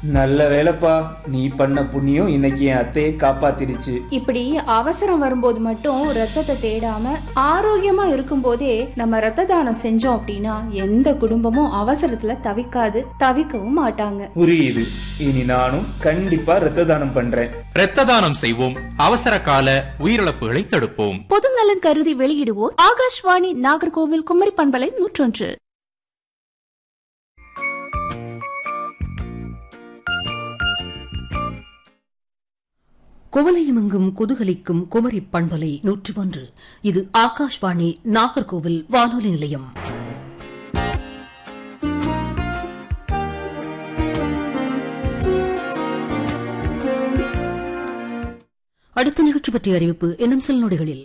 நல்ல வேலைப்பா நீ பண்ண புண்ணியம் இன்னைக்கு என் அத்தையை காப்பாத்திருச்சு இப்படி அவசரம் வரும்போது மட்டும் ரத்தத்தை தேடாம ஆரோக்கியமா இருக்கும்போதே நம்ம ரத்த தானம் செஞ்சோம் அப்படின்னா எந்த குடும்பமும் அவசரத்துல தவிக்காது தவிக்கவும் மாட்டாங்க புரியுது இனி நானும் கண்டிப்பா ரத்த தானம் பண்றேன் இரத்த தானம் செய்வோம் அவசர கால உயிரிழப்புகளை தடுப்போம் பொதுநலன் கருதி வெளியிடுவோர் ஆகாஷ்வாணி நாகர்கோவில் குமரி பண்பலை நூற்றொன்று குவலையுமெங்கும் குதூகலிக்கும் குமரி பண்பலை நூற்றி ஒன்று இது ஆகாஷ்வாணி நாகர்கோவில் வானொலி நிலையம் அடுத்த நிகழ்ச்சி பற்றிய அறிவிப்பு இன்னும் சில நொடிகளில்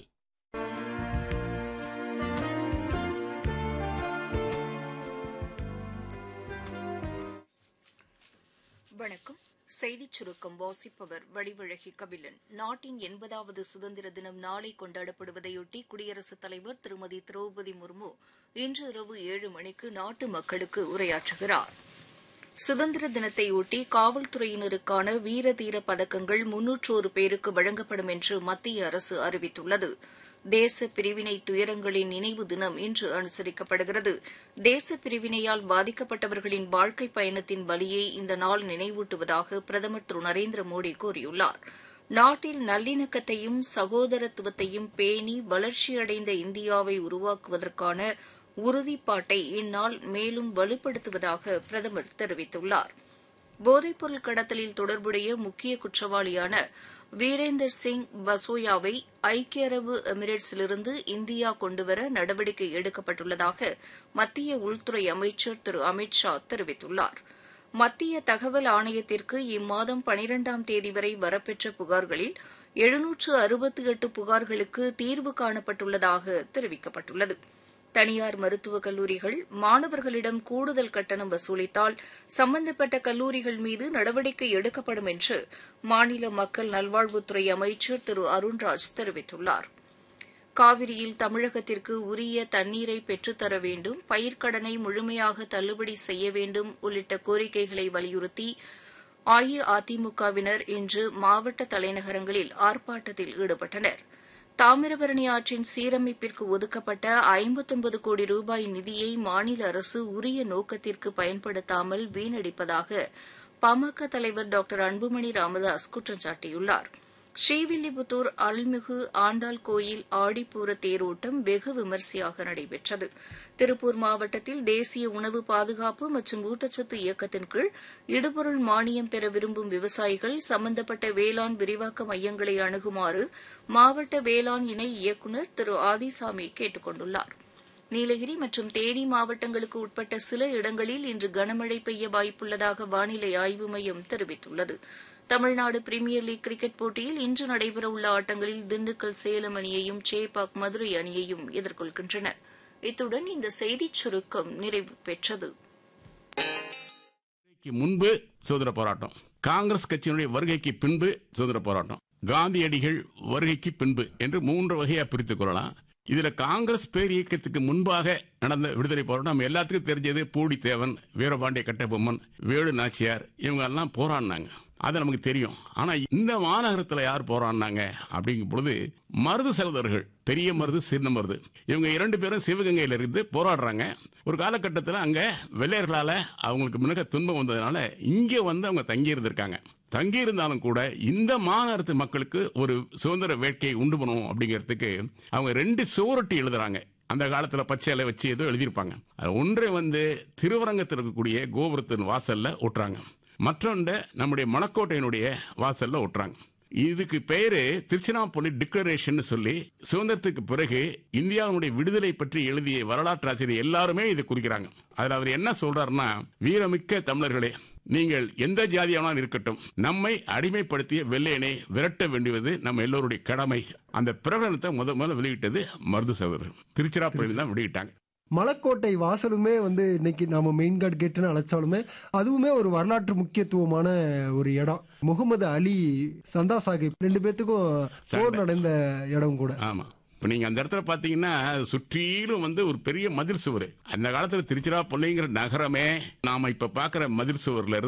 வணக்கம் செய்திச் சுருக்கம் வாசிப்பவர் வடிவழகி கபிலன் நாட்டின் எண்பதாவது சுதந்திர தினம் நாளை கொண்டாடப்படுவதையொட்டி குடியரசுத் தலைவர் திருமதி திரௌபதி முர்மு இன்று இரவு ஏழு மணிக்கு நாட்டு மக்களுக்கு உரையாற்றுகிறார் சுதந்திர தினத்தையொட்டி காவல்துறையினருக்கான வீர தீர பதக்கங்கள் முன்னூற்றோரு பேருக்கு வழங்கப்படும் என்று மத்திய அரசு அறிவித்துள்ளது தேச பிரிவினை துயரங்களின் நினைவு தினம் இன்று அனுசரிக்கப்படுகிறது தேச பிரிவினையால் பாதிக்கப்பட்டவர்களின் வாழ்க்கை பயணத்தின் வலியை இந்த நாள் நினைவூட்டுவதாக பிரதமர் திரு நரேந்திர மோடி கூறியுள்ளார் நாட்டில் நல்லிணக்கத்தையும் சகோதரத்துவத்தையும் பேணி வளர்ச்சியடைந்த இந்தியாவை உருவாக்குவதற்கான உறுதிப்பாட்டை இந்நாள் மேலும் வலுப்படுத்துவதாக பிரதமர் தெரிவித்துள்ளார் போதைப்பொருள் கடத்தலில் தொடர்புடைய முக்கிய குற்றவாளியான வீரேந்தர் சிங் பசோயாவை ஐக்கிய அரபு எமிரேட்ஸிலிருந்து இந்தியா கொண்டுவர நடவடிக்கை எடுக்கப்பட்டுள்ளதாக மத்திய உள்துறை அமைச்சர் திரு அமித் ஷா தெரிவித்துள்ளார் மத்திய தகவல் ஆணையத்திற்கு இம்மாதம் பனிரெண்டாம் தேதி வரை வரப்பெற்ற புகார்களில் எழுநூற்று அறுபத்தி எட்டு புகார்களுக்கு தீர்வு காணப்பட்டுள்ளதாக தெரிவிக்கப்பட்டுள்ளது தனியார் மருத்துவக் கல்லூரிகள் மாணவர்களிடம் கூடுதல் கட்டணம் வசூலித்தால் சம்பந்தப்பட்ட கல்லூரிகள் மீது நடவடிக்கை எடுக்கப்படும் என்று மாநில மக்கள் நல்வாழ்வுத்துறை அமைச்சர் திரு அருண்ராஜ் தெரிவித்துள்ளார் காவிரியில் தமிழகத்திற்கு உரிய தண்ணீரை பெற்றுத்தர வேண்டும் பயிர்க்கடனை முழுமையாக தள்ளுபடி செய்ய வேண்டும் உள்ளிட்ட கோரிக்கைகளை வலியுறுத்தி அஇஅதிமுகவினர் இன்று மாவட்ட தலைநகரங்களில் ஆர்ப்பாட்டத்தில் ஈடுபட்டனா் தாமிரபரணி ஆற்றின் சீரமைப்பிற்கு ஒதுக்கப்பட்ட ஐம்பத்தொன்பது கோடி ரூபாய் நிதியை மாநில அரசு உரிய நோக்கத்திற்கு பயன்படுத்தாமல் வீணடிப்பதாக பாமக தலைவர் டாக்டர் அன்புமணி ராமதாஸ் குற்றம் சாட்டியுள்ளார் ஸ்ரீவில்லிபுத்தூர் அருள்மிகு ஆண்டாள் கோயில் ஆடிப்பூர தேரோட்டம் வெகு விமரிசையாக நடைபெற்றது திருப்பூர் மாவட்டத்தில் தேசிய உணவு பாதுகாப்பு மற்றும் ஊட்டச்சத்து இயக்கத்தின் கீழ் இடுபொருள் மானியம் பெற விரும்பும் விவசாயிகள் சம்பந்தப்பட்ட வேளாண் விரிவாக்க மையங்களை அணுகுமாறு மாவட்ட வேளாண் இணை இயக்குநர் திரு ஆதிசாமி கேட்டுக் கொண்டுள்ளார் நீலகிரி மற்றும் தேனி மாவட்டங்களுக்கு உட்பட்ட சில இடங்களில் இன்று கனமழை பெய்ய வாய்ப்புள்ளதாக வானிலை ஆய்வு மையம் தெரிவித்துள்ளது தமிழ்நாடு பிரீமியர் லீக் கிரிக்கெட் போட்டியில் இன்று நடைபெறவுள்ள ஆட்டங்களில் திண்டுக்கல் சேலம் அணியையும் சேப்பாக் மதுரை அணியையும் எதிர்கொள்கின்றன இத்துடன் இந்த செய்திச் சுருக்கம் நிறைவு பெற்றது வருகைக்கு முன்பு சுதந்திர போராட்டம் காங்கிரஸ் கட்சியினுடைய வருகைக்கு பின்பு சுதந்திர போராட்டம் காந்தியடிகள் வருகைக்கு பின்பு என்று மூன்று வகையா பிரித்துக் கொள்ளலாம் இதுல காங்கிரஸ் பேர் இயக்கத்துக்கு முன்பாக நடந்த விடுதலை போராட்டம் நம்ம எல்லாத்துக்கும் தெரிஞ்சது பூடித்தேவன் வீரபாண்டிய கட்டபொம்மன் வேலு நாச்சியார் இவங்க எல்லாம் போராடினாங்க அது நமக்கு தெரியும் ஆனா இந்த மாநகரத்துல யார் போராடினாங்க அப்படிங்கும் பொழுது மருது சகோதரர்கள் பெரிய மருது சின்ன மருது இவங்க இரண்டு பேரும் சிவகங்கையில இருந்து போராடுறாங்க ஒரு காலகட்டத்தில் அங்க வெள்ளையர்களால அவங்களுக்கு மிக துன்பம் வந்ததுனால இங்க வந்து அவங்க தங்கி இருந்திருக்காங்க தங்கி இருந்தாலும் கூட இந்த மாநகரத்து மக்களுக்கு ஒரு சுதந்திர வேட்கையை உண்டு பண்ணும் அப்படிங்கிறதுக்கு அவங்க ரெண்டு சுவரொட்டி எழுதுறாங்க அந்த காலத்துல பச்சை இலை வச்சு ஏதோ எழுதியிருப்பாங்க அது ஒன்றை வந்து திருவரங்கத்தில் இருக்கக்கூடிய கோபுரத்தின் வாசல்ல ஒட்டுறாங்க மற்றொன்று நம்முடைய மணக்கோட்டையினுடைய வாசல்ல ஒட்டுறாங்க இதுக்கு பேரு திருச்சினாப்பள்ளி டிக்ளரேஷன் சொல்லி சுதந்திரத்துக்கு பிறகு இந்தியாவுடைய விடுதலை பற்றி எழுதிய வரலாற்று ஆசிரியர் எல்லாருமே இது குறிக்கிறாங்க அதுல அவர் என்ன சொல்றாருன்னா வீரமிக்க தமிழர்களே நீங்கள் எந்த ஜாதியானாலும் இருக்கட்டும் நம்மை அடிமைப்படுத்திய வெள்ளையனை விரட்ட வேண்டியது நம்ம எல்லோருடைய கடமை அந்த பிரகடனத்தை முத முதல்ல வெளியிட்டது மருது சகோதரர் திருச்சிராப்பள்ளி தான் வெளியிட்டாங்க மலக்கோட்டை வாசலுமே வந்து இன்னைக்கு நம்ம மெயின் கார்டு கேட்டுன்னு அழைச்சாலுமே அதுவுமே ஒரு வரலாற்று முக்கியத்துவமான ஒரு இடம் முகமது அலி சந்தா சாஹிப் ரெண்டு பேத்துக்கும் போர் நடந்த இடம் கூட ஆமா இப்ப நீங்க அந்த இடத்துல பாத்தீங்கன்னா சுற்றிலும் வந்து ஒரு பெரிய மதில் சுவர் அந்த காலத்துல திருச்சிராப்பள்ளிங்கிற நகரமே நாம இப்ப பாக்குற மதில் சுவர்ல இருந்து